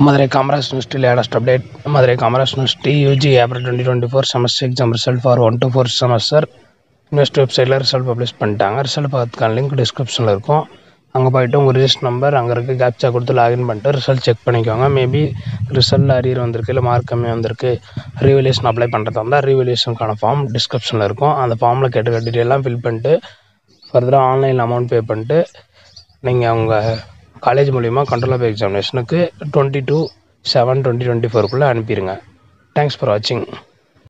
Madurai Kamaraj university latest update Madurai Kamaraj university UG April twenty twenty four semester exam result for one to four semester university வெப்சைட்டில் result publish பண்ணிட்டாங்க result பார்த்துக்கான link டிஸ்கிரிப்ஷனில் இருக்கும் அங்கே போயிட்டு உங்கள் ரிஜிஸ்டர் நம்பர் அங்கே இருக்க கேப்சா கொடுத்து லாகின் பண்ணிட்டு ரிசல்ட் செக் பண்ணிக்கோங்க மேபி ரிசல்ட்டில் அரியர் வந்திருக்கு இல்லை மார்க் கம்மியாக வந்திருக்கு ரீவல்யூஷன் அப்ளை பண்ணுறதா இருந்தால் ரீவல்யூஷனுக்கான ஃபார்ம் டிஸ்கிரிப்ஷனில் இருக்கும் அந்த ஃபார்மில் கேட்டுக்க டீட்டெயிலாம் ஃபில் பண்ணிட்டு ஃபர்தராக ஆன்லைனில் அமௌண்ட் பே பண்ணிட்டு நீங்கள் உங்கள் காலேஜ் மூலிமா கண்ட்ரோல் ஆஃப் எக்ஸாமினேஷனுக்கு twenty two seven twenty twenty ஃபோருக்குள்ளே அனுப்பிடுங்க தேங்க்ஸ் ஃபார் வாட்சிங்